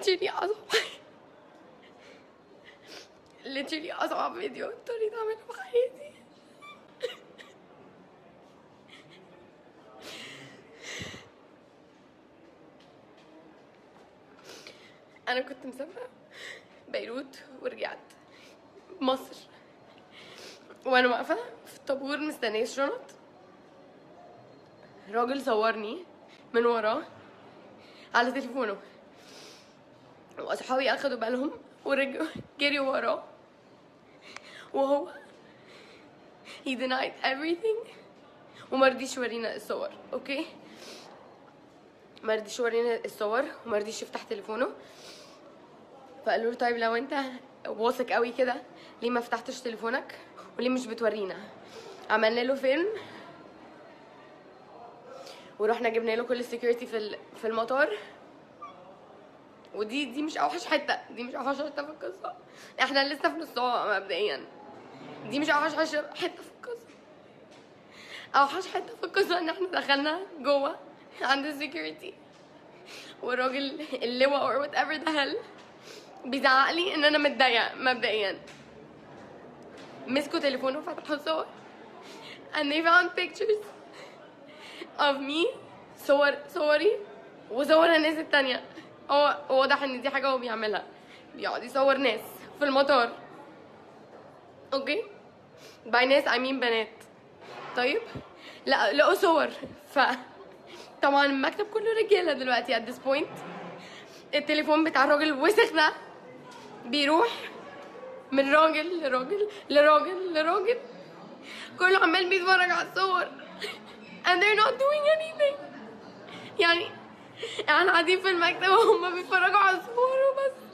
literally اصعب literally اصعب فيديو اضطريت اعمله في حياتي انا كنت مسافره بيروت ورجعت مصر وانا واقفه في الطابور مستنيه الشنط راجل صورني من وراه على تليفونه واصحابي اخدوا بالهم ورجعوا جريوا وراه وهو he denied everything وما رضيش يورينا الصور اوكي ما رضيش يورينا الصور وما رضيش يفتح تليفونه فقالوا له طيب لو انت واثق قوي كده ليه ما فتحتش تليفونك وليه مش بتورينا عملنا له فيلم ورحنا جبنا له كل السكيورتي في ال- في المطار ودي دي مش اوحش حته دي مش اوحش حته في القصه احنا لسه في نصها مبدئيا دي مش اوحش حش- حته في القصه اوحش حته في القصه ان احنا دخلنا جوه عند السكيورتي والراجل اللواء or whatever the hell بيزعق لي ان انا متضايقه مبدئيا مسكوا تليفونه وفتحوا الصور and they found pictures of me صور صوري وصور الناس التانية هو واضح ان دي حاجة هو بيعملها بيقعد يصور ناس في المطار اوكي باي ناس I mean بنات طيب لا لقوا صور ف طبعا المكتب كله رجاله دلوقتي at this point التليفون بتاع الراجل الوسخ ده بيروح من راجل لراجل لراجل لراجل كله عمال بيتفرج على الصور and they're not doing anything يعني احنا قاعدين في المكتب وهم بيتفرجوا على الصور وبس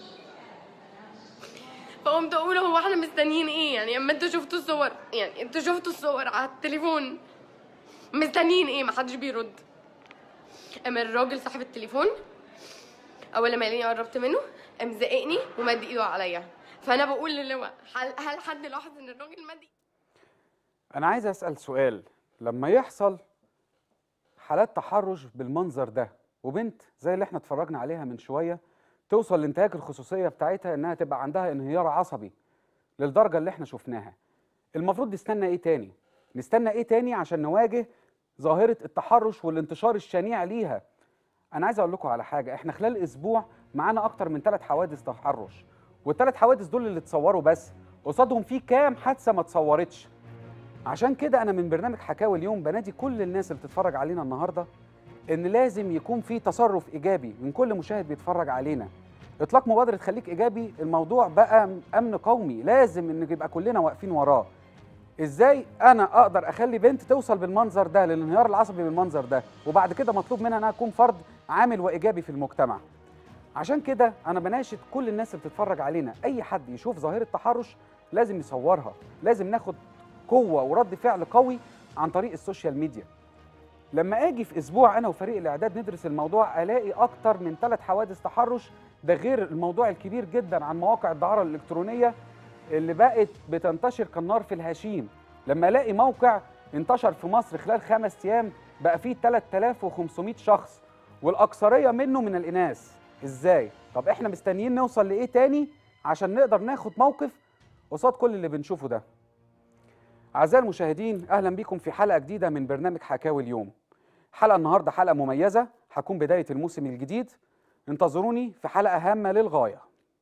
فقمت اقول هو احنا مستنيين ايه يعني اما انتوا شفتوا الصور يعني انتوا شفتوا الصور على التليفون مستنيين ايه محدش بيرد اما الراجل صاحب التليفون اول لما لقيني قربت منه قام زقني ومد ايده عليا فانا بقول للواء هل هل حد لاحظ ان الراجل مد أنا عايز أسأل سؤال لما يحصل حالات تحرش بالمنظر ده وبنت زي اللي احنا اتفرجنا عليها من شوية توصل لانتهاك الخصوصية بتاعتها إنها تبقى عندها انهيار عصبي للدرجة اللي احنا شفناها المفروض نستنى إيه تاني؟ نستنى إيه تاني عشان نواجه ظاهرة التحرش والانتشار الشنيع ليها أنا عايز أقول لكم على حاجة احنا خلال أسبوع معانا أكتر من ثلاث حوادث تحرش والثلاث حوادث دول اللي اتصوروا بس قصادهم في كام حادثة ما اتصورتش عشان كده انا من برنامج حكاوي اليوم بنادي كل الناس اللي بتتفرج علينا النهارده ان لازم يكون في تصرف ايجابي من كل مشاهد بيتفرج علينا اطلاق مبادره خليك ايجابي الموضوع بقى امن قومي لازم ان يبقى كلنا واقفين وراه ازاي انا اقدر اخلي بنت توصل بالمنظر ده للانهيار العصبي بالمنظر ده وبعد كده مطلوب منها انها تكون فرد عامل وايجابي في المجتمع عشان كده انا بناشد كل الناس اللي بتتفرج علينا اي حد يشوف ظاهره تحرش لازم يصورها لازم ناخد قوه ورد فعل قوي عن طريق السوشيال ميديا لما اجي في اسبوع انا وفريق الاعداد ندرس الموضوع الاقي اكتر من ثلاث حوادث تحرش ده غير الموضوع الكبير جدا عن مواقع الدعاره الالكترونيه اللي بقت بتنتشر كالنار في الهشيم لما الاقي موقع انتشر في مصر خلال خمس ايام بقى فيه 3500 شخص والاكثريه منه من الاناث ازاي طب احنا مستنيين نوصل لايه تاني عشان نقدر ناخد موقف قصاد كل اللي بنشوفه ده أعزائي المشاهدين أهلا بكم في حلقة جديدة من برنامج حكاوي اليوم حلقة النهاردة حلقة مميزة هتكون بداية الموسم الجديد انتظروني في حلقة هامة للغاية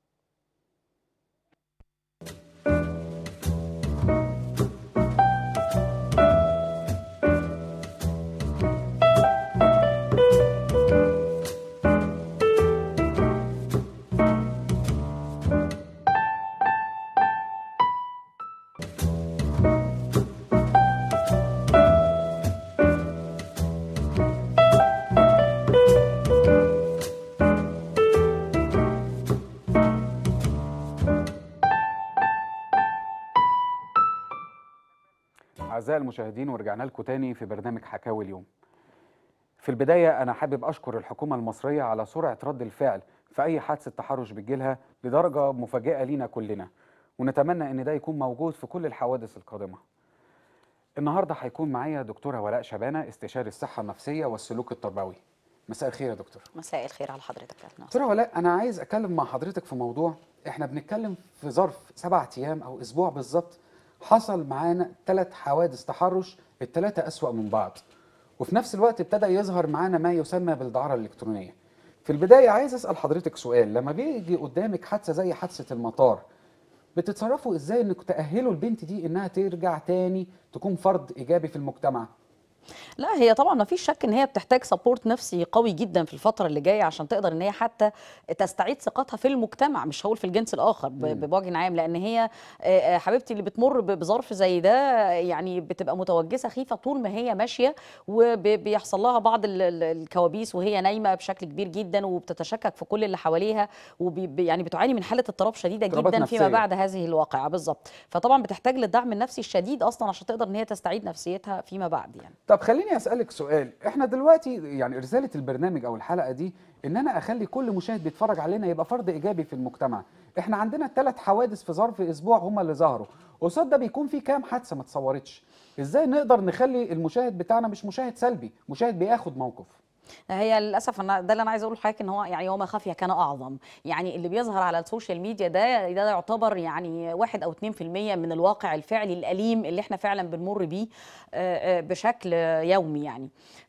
أعزائي المشاهدين ورجعنا لكم تاني في برنامج حكاوي اليوم في البداية أنا حابب أشكر الحكومة المصرية على سرعة رد الفعل في أي حادثة تحرش بتجيلها لدرجة مفاجئة لينا كلنا ونتمنى إن ده يكون موجود في كل الحوادث القادمة النهاردة هيكون معايا دكتورة ولاء شبانة استشاري الصحة النفسية والسلوك التربوي مساء الخير يا دكتور مساء الخير على حضرتك يا ناصر دكتوره ولاء انا عايز اتكلم مع حضرتك في موضوع احنا بنتكلم في ظرف سبعة ايام او اسبوع بالظبط حصل معانا ثلاث حوادث تحرش الثلاثه اسوا من بعض وفي نفس الوقت ابتدى يظهر معانا ما يسمى بالدعاره الالكترونيه في البدايه عايز اسال حضرتك سؤال لما بيجي قدامك حادثه زي حادثه المطار بتتصرفوا ازاي انك تاهلوا البنت دي انها ترجع تاني تكون فرد ايجابي في المجتمع لا هي طبعا ما فيش شك ان هي بتحتاج سبورت نفسي قوي جدا في الفتره اللي جايه عشان تقدر ان هي حتى تستعيد ثقتها في المجتمع مش هقول في الجنس الاخر ب- مم. بوجه عام لان هي آه، آه، حبيبتي اللي بتمر ب- بظرف زي ده يعني بتبقى متوجسه خيفه طول ما هي ماشيه وبيحصل لها بعض ال- ال- الكوابيس وهي نايمه بشكل كبير جدا وبتتشكك في كل اللي حواليها وبي يعني بتعاني من حاله اضطراب شديده اضطرابات جدا فيما نفسية. بعد هذه الواقعه بالظبط فطبعا بتحتاج للدعم النفسي الشديد اصلا عشان تقدر ان هي تستعيد نفسيتها فيما بعد يعني طب خليني اسالك سؤال احنا دلوقتي يعني رساله البرنامج او الحلقه دي ان انا اخلي كل مشاهد بيتفرج علينا يبقى فرد ايجابي في المجتمع احنا عندنا ثلاث حوادث في ظرف اسبوع هم اللي ظهروا قصاد ده بيكون في كام حادثه ما اتصورتش ازاي نقدر نخلي المشاهد بتاعنا مش مشاهد سلبي مشاهد بياخد موقف هي للاسف انا ده اللي انا عايزه اقوله لحضرتك ان هو يعني يوم خفي كان اعظم يعني اللي بيظهر على السوشيال ميديا ده ده يعتبر يعني واحد او 2% من الواقع الفعلي الاليم اللي احنا فعلا بنمر بيه آه، آه، بشكل يومي يعني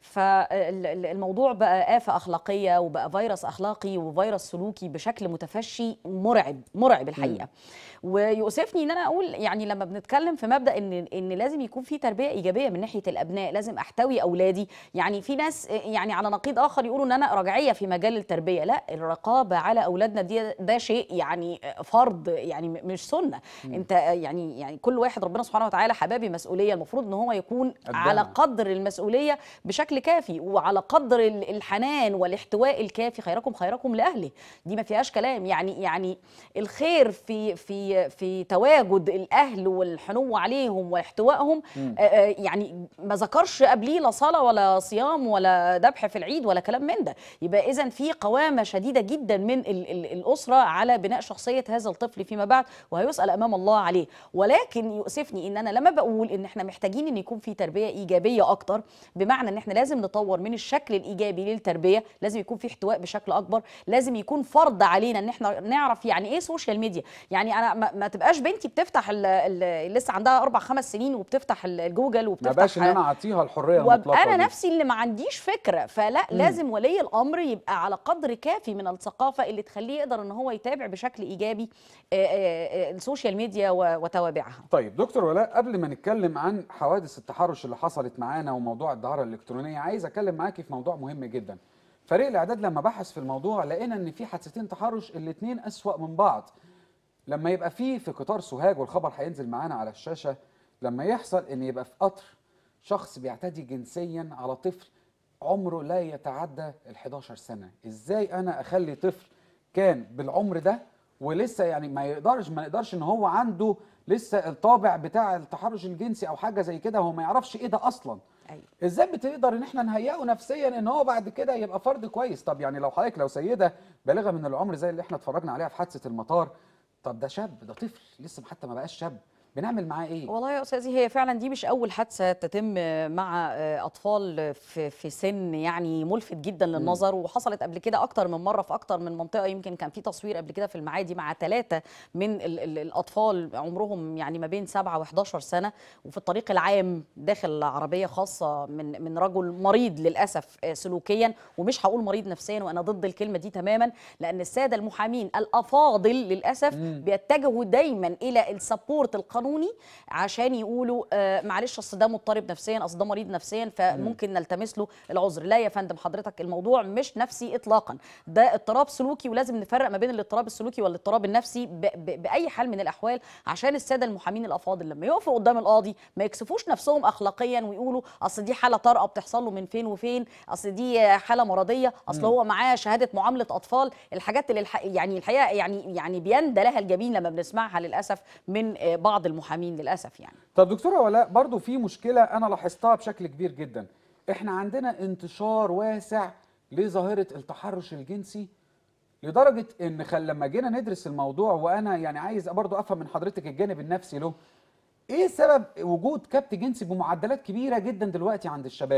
فالموضوع بقى آفة أخلاقية وبقى فيروس أخلاقي وفيروس سلوكي بشكل متفشي مرعب مرعب الحقيقة ويؤسفني ان انا اقول يعني لما بنتكلم في مبدا ان ان لازم يكون في تربيه ايجابيه من ناحيه الابناء لازم احتوي اولادي يعني في ناس يعني على نقيض اخر يقولوا ان انا رجعيه في مجال التربيه لا الرقابه على اولادنا دي ده شيء يعني فرض يعني م- مش سنه انت يعني يعني كل واحد ربنا سبحانه وتعالى حبابي مسؤوليه المفروض ان هو يكون قدها. على قدر المسؤوليه بشكل كافي وعلى قدر ال- الحنان والاحتواء الكافي خيركم خيركم لاهله دي ما فيهاش كلام يعني يعني الخير في في في تواجد الاهل والحنو عليهم واحتوائهم مم. آه، آه، يعني ما ذكرش قبليه لا صلاه ولا صيام ولا ذبح في العيد ولا كلام من ده يبقى اذا في قوامه شديده جدا من ال ال الاسره على بناء شخصيه هذا الطفل فيما بعد وهيسال امام الله عليه ولكن يؤسفني ان انا لما بقول ان احنا محتاجين ان يكون في تربيه ايجابيه اكتر بمعنى ان احنا لازم نطور من الشكل الايجابي للتربيه لازم يكون في احتواء بشكل اكبر لازم يكون فرض علينا ان احنا نعرف يعني ايه سوشيال ميديا يعني انا ما, ما تبقاش بنتي بتفتح ال- ال- لسه عندها اربع خمس سنين وبتفتح ال- الجوجل ما وبتفتح بقاش ان انا اعطيها الحريه وابقى المطلقه انا دي. نفسي اللي ما عنديش فكره فلا مم. لازم ولي الامر يبقى على قدر كافي من الثقافه اللي تخليه يقدر ان هو يتابع بشكل ايجابي آه، آه، آه، السوشيال ميديا و- وتوابعها طيب دكتور ولاء قبل ما نتكلم عن حوادث التحرش اللي حصلت معانا وموضوع الدعاره الالكترونيه عايز اتكلم معاكي في موضوع مهم جدا فريق الاعداد لما بحث في الموضوع لقينا ان في حادثتين تحرش الاثنين اسوا من بعض لما يبقى في في قطار سوهاج والخبر هينزل معانا على الشاشه لما يحصل ان يبقى في قطر شخص بيعتدي جنسيا على طفل عمره لا يتعدى ال 11 سنه ازاي انا اخلي طفل كان بالعمر ده ولسه يعني ما يقدرش ما نقدرش ان هو عنده لسه الطابع بتاع التحرش الجنسي او حاجه زي كده هو ما يعرفش ايه ده اصلا أيوة. ازاي بتقدر ان احنا نهيئه نفسيا ان هو بعد كده يبقى فرد كويس طب يعني لو حضرتك لو سيده بالغه من العمر زي اللي احنا اتفرجنا عليها في حادثه المطار طب ده شاب ده طفل لسه حتى ما بقاش شاب بنعمل معاه ايه والله يا استاذي هي فعلا دي مش اول حادثه تتم مع اطفال في في سن يعني ملفت جدا للنظر وحصلت قبل كده اكتر من مره في اكتر من منطقه يمكن كان في تصوير قبل كده في المعادي مع ثلاثه من ال ال الاطفال عمرهم يعني ما بين 7 و11 سنه وفي الطريق العام داخل عربيه خاصه من من رجل مريض للاسف سلوكيا ومش هقول مريض نفسيا وانا ضد الكلمه دي تماما لان الساده المحامين الافاضل للاسف مم. بيتجهوا دايما الى السبورت القانوني عشان يقولوا آه معلش اصل ده مضطرب نفسيا اصل ده مريض نفسيا فممكن نلتمس له العذر لا يا فندم حضرتك الموضوع مش نفسي اطلاقا ده اضطراب سلوكي ولازم نفرق ما بين الاضطراب السلوكي والاضطراب النفسي ب ب باي حال من الاحوال عشان الساده المحامين الافاضل لما يقفوا قدام القاضي ما يكسفوش نفسهم اخلاقيا ويقولوا اصل دي حاله طارئه بتحصل له من فين وفين اصل دي حاله مرضيه اصل هو معاه شهاده معامله اطفال الحاجات اللي الح... يعني الحقيقه يعني يعني بيندى لها الجبين لما بنسمعها للاسف من آه، بعض المحامين للاسف يعني طب دكتوره ولاء برضو في مشكله انا لاحظتها بشكل كبير جدا احنا عندنا انتشار واسع لظاهره التحرش الجنسي لدرجه ان خل لما جينا ندرس الموضوع وانا يعني عايز برضو افهم من حضرتك الجانب النفسي له ايه سبب وجود كبت جنسي بمعدلات كبيره جدا دلوقتي عند الشباب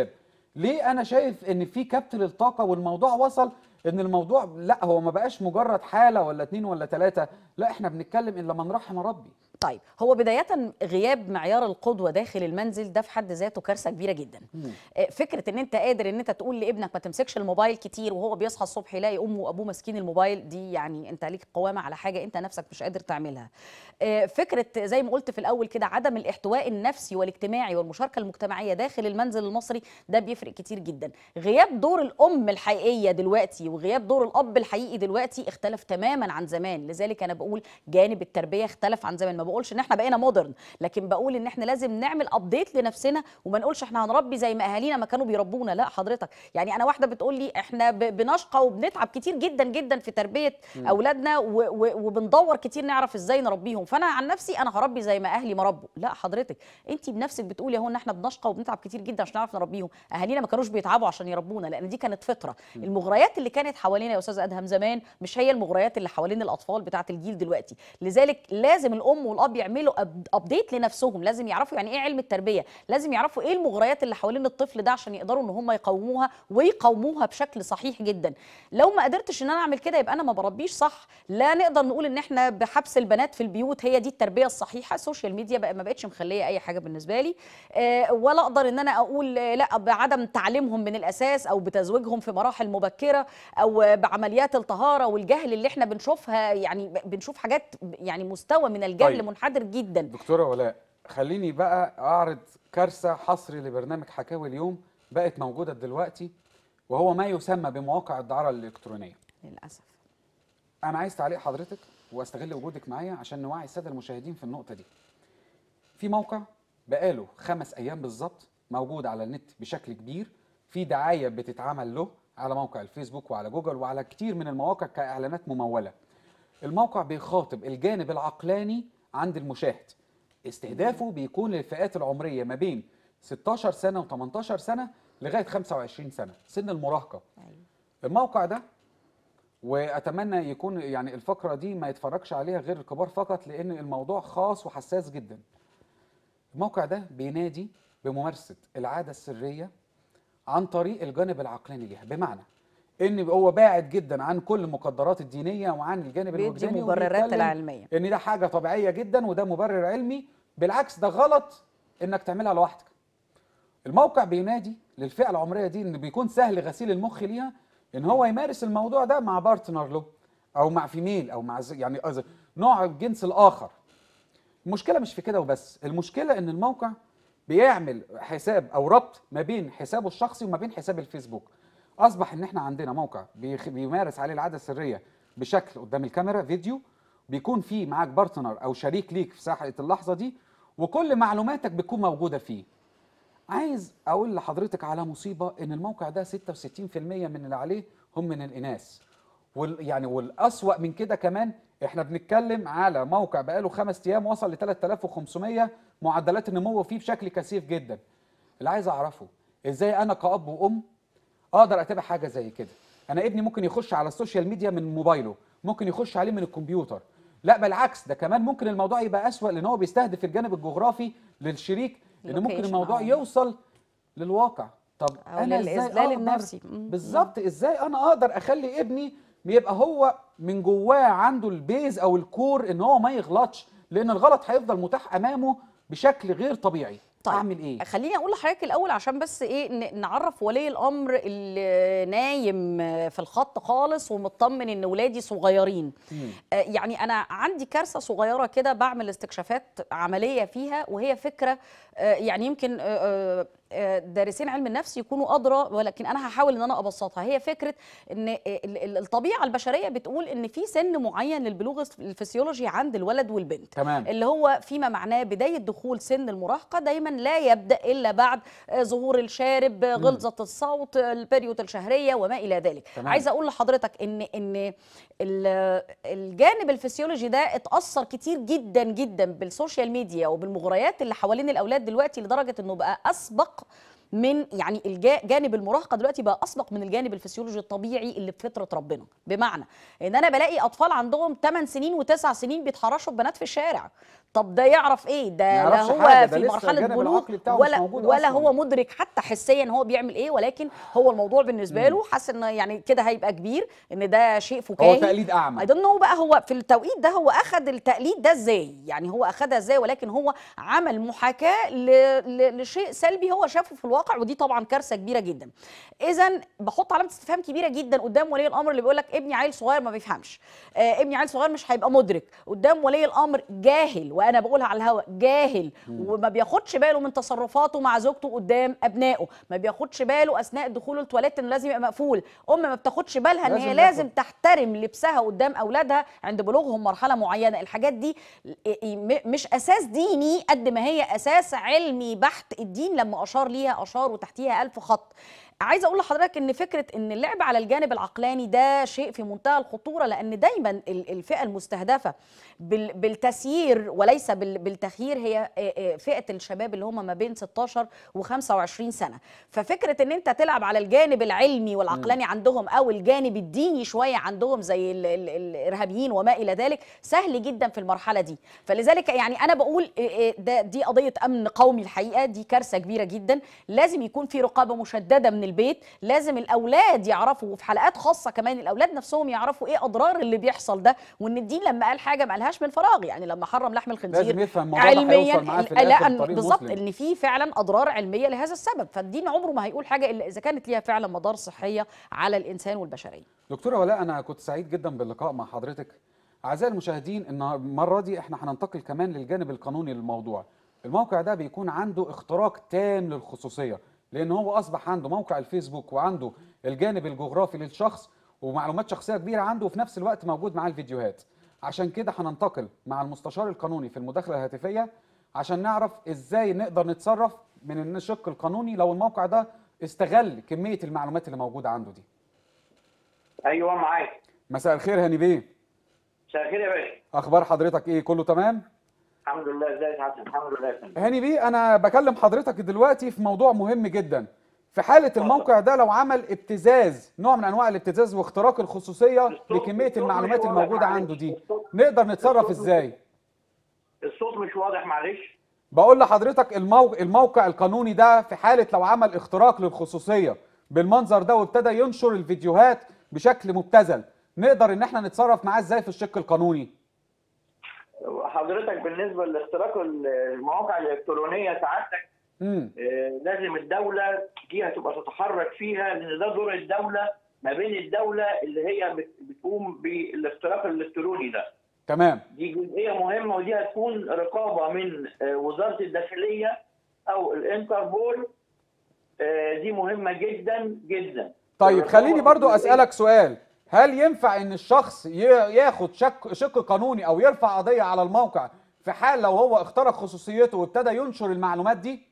ليه انا شايف ان في كبت للطاقه والموضوع وصل ان الموضوع لا هو ما بقاش مجرد حاله ولا اتنين ولا تلاته لا احنا بنتكلم الا من رحم ربي طيب هو بداية غياب معيار القدوة داخل المنزل ده في حد ذاته كارثة كبيرة جدا آه، فكرة ان انت قادر ان انت تقول لابنك ما تمسكش الموبايل كتير وهو بيصحى الصبح يلاقي امه وابوه ماسكين الموبايل دي يعني انت ليك قوامة على حاجة انت نفسك مش قادر تعملها آه، فكرة زي ما قلت في الاول كده عدم الاحتواء النفسي والاجتماعي والمشاركة المجتمعية داخل المنزل المصري ده بيفرق كتير جدا غياب دور الام الحقيقية دلوقتي وغياب دور الاب الحقيقي دلوقتي اختلف تماما عن زمان لذلك انا بقول جانب التربية اختلف عن زمان ما بقولش ان احنا بقينا مودرن لكن بقول ان احنا لازم نعمل ابديت لنفسنا وما نقولش احنا هنربي زي ما اهالينا ما كانوا بيربونا لا حضرتك يعني انا واحده بتقول لي احنا ب- بنشقى وبنتعب كتير جدا جدا في تربيه اولادنا و- و- وبندور كتير نعرف ازاي نربيهم فانا عن نفسي انا هربي زي ما اهلي ما ربوا لا حضرتك انت بنفسك بتقولي اهو ان احنا بنشقى وبنتعب كتير جدا عشان نعرف نربيهم اهالينا ما كانوش بيتعبوا عشان يربونا لان دي كانت فطره المغريات اللي كانت حوالينا يا استاذ ادهم زمان مش هي المغريات اللي حوالين الاطفال بتاعه الجيل دلوقتي لذلك لازم الام والاب يعملوا ابديت لنفسهم لازم يعرفوا يعني ايه علم التربيه لازم يعرفوا ايه المغريات اللي حوالين الطفل ده عشان يقدروا ان هم يقوموها ويقوموها بشكل صحيح جدا لو ما قدرتش ان انا اعمل كده يبقى انا ما بربيش صح لا نقدر نقول ان احنا بحبس البنات في البيوت هي دي التربيه الصحيحه السوشيال ميديا بقى ما بقتش مخليه اي حاجه بالنسبه لي آه، ولا اقدر ان انا اقول آه، لا بعدم تعليمهم من الاساس او بتزويجهم في مراحل مبكره او آه، بعمليات الطهاره والجهل اللي احنا بنشوفها يعني بنشوف حاجات يعني مستوى من الجهل طيب. منحدر جدا دكتوره ولاء خليني بقى اعرض كارثه حصري لبرنامج حكاوي اليوم بقت موجوده دلوقتي وهو ما يسمى بمواقع الدعاره الالكترونيه للاسف انا عايز تعليق حضرتك واستغل وجودك معايا عشان نوعي الساده المشاهدين في النقطه دي في موقع بقاله خمس ايام بالظبط موجود على النت بشكل كبير في دعايه بتتعمل له على موقع الفيسبوك وعلى جوجل وعلى كتير من المواقع كاعلانات مموله الموقع بيخاطب الجانب العقلاني عند المشاهد استهدافه بيكون للفئات العمريه ما بين 16 سنه و18 سنه لغايه 25 سنه سن المراهقه أيوة. الموقع ده واتمنى يكون يعني الفقره دي ما يتفرجش عليها غير الكبار فقط لان الموضوع خاص وحساس جدا الموقع ده بينادي بممارسه العاده السريه عن طريق الجانب العقلاني ليها بمعنى ان هو باعد جدا عن كل المقدرات الدينيه وعن الجانب بيدي الوجداني مبررات وبيتكلم العلميه ان ده حاجه طبيعيه جدا وده مبرر علمي بالعكس ده غلط انك تعملها لوحدك الموقع بينادي للفئه العمريه دي ان بيكون سهل غسيل المخ ليها ان هو يمارس الموضوع ده مع بارتنر له او مع فيميل او مع ز- يعني أز- نوع الجنس الاخر المشكله مش في كده وبس المشكله ان الموقع بيعمل حساب او ربط ما بين حسابه الشخصي وما بين حساب الفيسبوك اصبح ان احنا عندنا موقع بيخ- بيمارس عليه العاده السريه بشكل قدام الكاميرا فيديو بيكون فيه معاك بارتنر او شريك ليك في ساحه اللحظه دي وكل معلوماتك بتكون موجوده فيه عايز اقول لحضرتك على مصيبه ان الموقع ده 66% من اللي عليه هم من الاناث وال يعني والاسوأ من كده كمان احنا بنتكلم على موقع بقاله خمس ايام وصل ل 3500 معدلات النمو فيه بشكل كثيف جدا اللي عايز اعرفه ازاي انا كأب وام اقدر اتابع حاجه زي كده انا ابني ممكن يخش على السوشيال ميديا من موبايله ممكن يخش عليه من الكمبيوتر لا بالعكس ده كمان ممكن الموضوع يبقى اسوأ لان هو بيستهدف الجانب الجغرافي للشريك ان ممكن Location، الموضوع آه. يوصل للواقع طب أو انا ازاي للإذلال أقدر- النفسي. مم. بالظبط ازاي انا اقدر اخلي ابني يبقى هو من جواه عنده البيز او الكور ان هو ما يغلطش لان الغلط هيفضل متاح امامه بشكل غير طبيعي طيب. اعمل ايه خليني اقول لحضرتك الاول عشان بس ايه ن- نعرف ولي الامر اللي نايم في الخط خالص ومطمن ان ولادي صغيرين مم. آه، يعني انا عندي كارثه صغيره كده بعمل استكشافات عمليه فيها وهي فكره آه، يعني يمكن آه، آه، دارسين علم النفس يكونوا ادرى ولكن انا هحاول ان انا ابسطها هي فكره ان ال- ال- الطبيعه البشريه بتقول ان في سن معين للبلوغ الفسيولوجي عند الولد والبنت تمام اللي هو فيما معناه بدايه دخول سن المراهقه دايما لا يبدا الا بعد آه، ظهور الشارب آه، غلظه الصوت آه، البريود الشهريه وما الى ذلك تمام. عايزه اقول لحضرتك ان ان ال- الجانب الفسيولوجي ده اتاثر كتير جدا جدا بالسوشيال ميديا وبالمغريات اللي حوالين الاولاد دلوقتي لدرجه انه بقى اسبق من يعني الجا- جانب المراهقه دلوقتي بقى اسبق من الجانب الفسيولوجي الطبيعي اللي بفطره ربنا بمعنى ان انا بلاقي اطفال عندهم 8 سنين و9 سنين بيتحرشوا ببنات في الشارع طب ده يعرف ايه ده لا يعرفش هو حاجة، ده في لسه مرحله الجانب بلوغ العقلي بتاعه مش ولا موجود ولا أصلاً. هو مدرك حتى حسيا هو بيعمل ايه ولكن هو الموضوع بالنسبه له حاسس ان يعني كده هيبقى كبير ان ده شيء فكاهي هو تقليد اعمى اي دونت نو بقى هو في التوقيت ده هو اخذ التقليد ده ازاي يعني هو اخذها ازاي ولكن هو عمل محاكاه ل... ل... لشيء سلبي هو شافه في الواقع ودي طبعا كارثه كبيره جدا اذا بحط علامه استفهام كبيره جدا قدام ولي الامر اللي بيقول لك ابني عيل صغير ما بيفهمش آه ابني عيل صغير مش هيبقى مدرك قدام ولي الامر جاهل وانا بقولها على الهواء جاهل وما بياخدش باله من تصرفاته مع زوجته قدام ابنائه ما بياخدش باله اثناء دخوله التواليت انه لازم يبقى مقفول ام ما بتاخدش بالها ان لازم هي ياخد- لازم تحترم لبسها قدام اولادها عند بلوغهم مرحله معينه الحاجات دي م- مش اساس ديني قد ما هي اساس علمي بحت الدين لما اشار ليها اشار وتحتيها ألف خط عايزه اقول لحضرتك ان فكره ان اللعب على الجانب العقلاني ده شيء في منتهى الخطوره لان دايما ال- الفئه المستهدفه بال- بالتسيير وليس بال- بالتخيير هي آه، آه، فئه الشباب اللي هم ما بين 16 و25 سنه ففكره ان انت تلعب على الجانب العلمي والعقلاني عندهم او الجانب الديني شويه عندهم زي ال- ال- الارهابيين وما الى ذلك سهل جدا في المرحله دي فلذلك يعني انا بقول آه، آه، ده دي قضيه امن قومي الحقيقه دي كارثه كبيره جدا لازم يكون في رقابه مشدده من البيت لازم الاولاد يعرفوا وفي حلقات خاصه كمان الاولاد نفسهم يعرفوا ايه اضرار اللي بيحصل ده وان الدين لما قال حاجه ما قالهاش من فراغ يعني لما حرم لحم الخنزير لازم يفهم الموضوع ده هيوصل معاه في لا الاخر أن- بطريق بالظبط مسلم. ان في فعلا اضرار علميه لهذا السبب فالدين عمره ما هيقول حاجه الا اذا كانت ليها فعلا مدار صحيه على الانسان والبشريه دكتوره ولاء انا كنت سعيد جدا باللقاء مع حضرتك اعزائي المشاهدين ان المره دي احنا هننتقل كمان للجانب القانوني للموضوع الموقع ده بيكون عنده اختراق تام للخصوصيه لان هو اصبح عنده موقع الفيسبوك وعنده الجانب الجغرافي للشخص ومعلومات شخصيه كبيره عنده وفي نفس الوقت موجود معاه الفيديوهات عشان كده هننتقل مع المستشار القانوني في المداخله الهاتفيه عشان نعرف ازاي نقدر نتصرف من الشق القانوني لو الموقع ده استغل كميه المعلومات اللي موجوده عنده دي ايوه معاك مساء الخير هاني بيه مساء الخير يا باشا اخبار حضرتك ايه كله تمام الحمد لله ازيك يا حسن الحمد لله يا فندم. هاني بيه انا بكلم حضرتك دلوقتي في موضوع مهم جدا في حالة الموقع ده لو عمل ابتزاز نوع من انواع الابتزاز واختراق الخصوصية الصوت- لكمية الصوت المعلومات مش واضح، الموجودة معلش. عنده دي الصوت- نقدر نتصرف الصوت- ازاي الصوت مش واضح معلش بقول لحضرتك المو... الموقع القانوني ده في حالة لو عمل اختراق للخصوصية بالمنظر ده وابتدى ينشر الفيديوهات بشكل مبتذل نقدر ان احنا نتصرف معاه ازاي في الشق القانوني حضرتك بالنسبه لاختراق المواقع الالكترونيه سعادتك امم آه، لازم الدوله جهه تبقى تتحرك فيها لان ده دور الدوله ما بين الدوله اللي هي بت- بتقوم بالاختراق الالكتروني ده تمام دي جزئيه مهمه ودي هتكون رقابه من آه، وزاره الداخليه او الانتربول آه، دي مهمه جدا جدا طيب الرقابة خليني برضو الجزئية- اسالك سؤال هل ينفع ان الشخص ي- ياخد شك شق قانوني او يرفع قضيه على الموقع في حال لو هو اخترق خصوصيته وابتدى ينشر المعلومات دي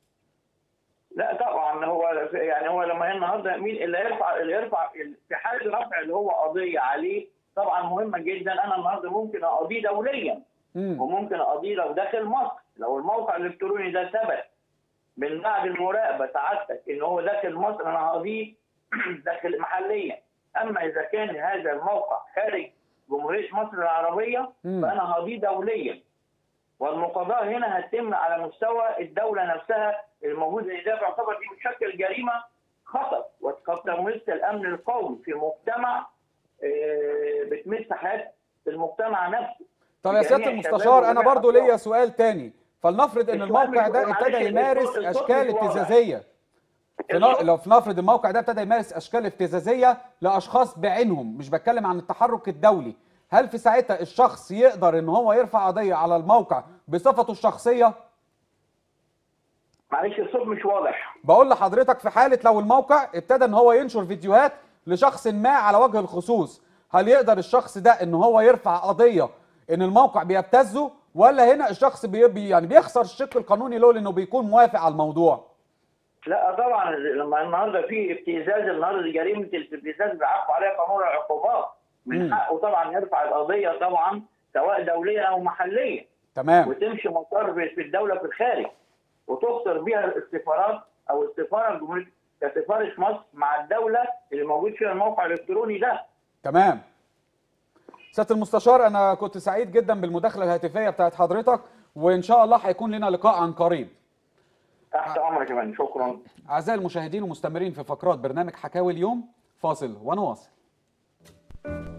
لا طبعا هو يعني هو لما النهارده مين اللي يرفع اللي يرفع في حاله رفع اللي هو قضيه عليه طبعا مهمه جدا انا النهارده ممكن اقضيه دوليا امم وممكن اقضيه لو داخل مصر لو الموقع الالكتروني ده ثبت من بعد المراقبه سعادتك ان هو داخل مصر انا هقضيه داخل محليا اما اذا كان هذا الموقع خارج جمهوريه مصر العربيه مم. فانا هقضيه دوليا والمقاضاه هنا هتتم على مستوى الدوله نفسها الموجود ان ده بيعتبر دي بتشكل جريمه خطر وقد تمس الامن القومي في مجتمع آه، بتمس حياه المجتمع نفسه طب يا سياده جميع المستشار شباب انا وجميع برضو أطفال. ليا سؤال تاني فلنفرض ان السؤال الموقع مش- ده معلش، ابتدى الصوت- يمارس الصوت اشكال مش واضح. ابتزازيه في الصوت- ن- لو فلنفرض الموقع ده ابتدى يمارس اشكال ابتزازيه لاشخاص بعينهم مش بتكلم عن التحرك الدولي هل في ساعتها الشخص يقدر ان هو يرفع قضيه على الموقع بصفته الشخصيه معلش الصوت مش واضح بقول لحضرتك في حاله لو الموقع ابتدى ان هو ينشر فيديوهات لشخص ما على وجه الخصوص هل يقدر الشخص ده ان هو يرفع قضيه ان الموقع بيبتزه ولا هنا الشخص بي بي- يعني بيخسر الشق القانوني له لانه بيكون موافق على الموضوع لا طبعا لما النهارده في ابتزاز النهارده جريمه الابتزاز بيعاقب عليها قانون العقوبات مم. من حقه طبعا يرفع القضيه طبعا سواء دوليا او محليا تمام وتمشي مسار في في الدوله في الخارج وتخطر بها السفارات او السفاره الجمهوريه كسفاره مصر مع الدوله اللي موجود فيها الموقع الالكتروني ده تمام سياده المستشار انا كنت سعيد جدا بالمداخله الهاتفيه بتاعت حضرتك وان شاء الله هيكون لنا لقاء عن قريب تحت امرك يا فندم شكرا اعزائي المشاهدين ومستمرين في فقرات برنامج حكاوي اليوم فاصل ونواصل